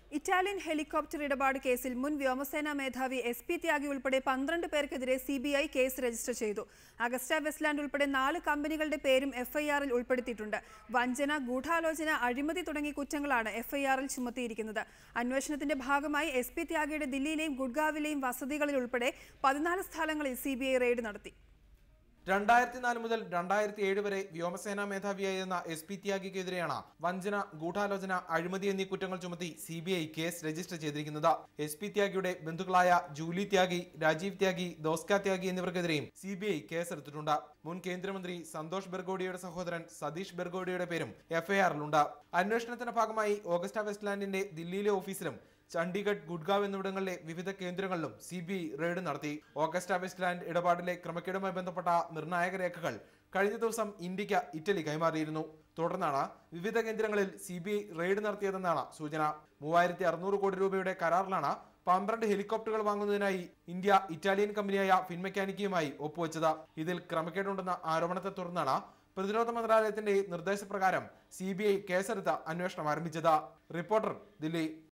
Italian helicopter ഇടപാട് കേസിൽ മുൻ വ്യോമസേനാ മേധാവി എസ് പി ത്യാഗി ഉൾപ്പെടെ പന്ത്രണ്ട് പേർക്കെതിരെ C B I case register ചെയ്തു അഗസ്റ്റ വെസ്റ്റ്ലാൻഡ് ഉൾപ്പെടെ നാല് കമ്പനികളുടെ പേരും എഫ്ഐആറിൽ ഉൾപ്പെടുത്തിയിട്ടുണ്ട് വഞ്ചന ഗൂഢാലോചന അഴിമതി തുടങ്ങിയ കുറ്റങ്ങളാണ് എഫ്ഐആറിൽ ചുമത്തിയിരിക്കുന്നത് അന്വേഷണത്തിന്റെ ഭാഗമായി എസ് പി ത്യാഗിയുടെ ദില്ലിയിലെയും ഗുഡ്ഗാവിലെയും വസതികളിൽ ഉൾപ്പെടെ പതിനാല് സ്ഥലങ്ങളിൽ സി റെയ്ഡ് നടത്തി രണ്ടായിരത്തി നാല് മുതൽ രണ്ടായിരത്തി ഏഴ് വരെ വ്യോമസേനാ മേധാവിയായിരുന്ന എസ് പി ത്യാഗിക്കെതിരെയാണ് വഞ്ചന ഗൂഢാലോചന അഴിമതി എന്നീ കുറ്റങ്ങൾ ചുമത്തി C B I case register ചെയ്തിരിക്കുന്നത് എസ് പി ത്യാഗിയുടെ ബന്ധുക്കളായ ജൂലി ത്യാഗി രാജീവ് ത്യാഗി ദോസ്ക ത്യാഗി എന്നിവർക്കെതിരെയും സി ബി ഐ കേസെടുത്തിട്ടുണ്ട് മുൻ കേന്ദ്രമന്ത്രി സന്തോഷ് ബെർഗോഡിയുടെ സഹോദരൻ സതീഷ് ബെർഗോഡിയുടെ പേരും എഫ്ഐആറിലുണ്ട് അന്വേഷണത്തിന്റെ ഭാഗമായി ഓഗസ്റ്റ വെസ്റ്റ്ലാൻഡിന്റെ ദില്ലിയിലെ ഓഫീസിലും ചണ്ഡീഗഡ് ഗുഡ്ഗാവ് എന്നിവിടങ്ങളിലെ വിവിധ കേന്ദ്രങ്ങളിലും സി ബി ഐ റെയ്ഡ് നടത്തി ഓഗസ്റ്റ വെസ്റ്റ്ലാൻഡ് ഇടപാടിലെ ക്രമക്കേടുമായി ബന്ധപ്പെട്ട നിർണായക രേഖകൾ കഴിഞ്ഞ ദിവസം ഇന്ത്യക്ക് ഇറ്റലി കൈമാറിയിരുന്നു തുടർന്നാണ് വിവിധ കേന്ദ്രങ്ങളിൽ സി ബി ഐ റെയ്ഡ് നടത്തിയതെന്നാണ് സൂചന മൂവായിരത്തി അറുന്നൂറ് കോടി രൂപയുടെ കരാറിലാണ് പന്ത്രണ്ട് ഹെലികോപ്റ്ററുകൾ വാങ്ങുന്നതിനായി ഇന്ത്യ ഇറ്റാലിയൻ കമ്പനിയായ ഫിൻമെക്കാനിക്കയുമായി ഒപ്പുവെച്ചത് ഇതിൽ ക്രമക്കേടുണ്ടെന്ന ആരോപണത്തെ തുടർന്നാണ് പ്രതിരോധ മന്ത്രാലയത്തിന്റെ നിർദ്ദേശപ്രകാരം സി ബി ഐ കേസെടുത്ത് അന്വേഷണം ആരംഭിച്ചത് റിപ്പോർട്ടർ ദില്ലി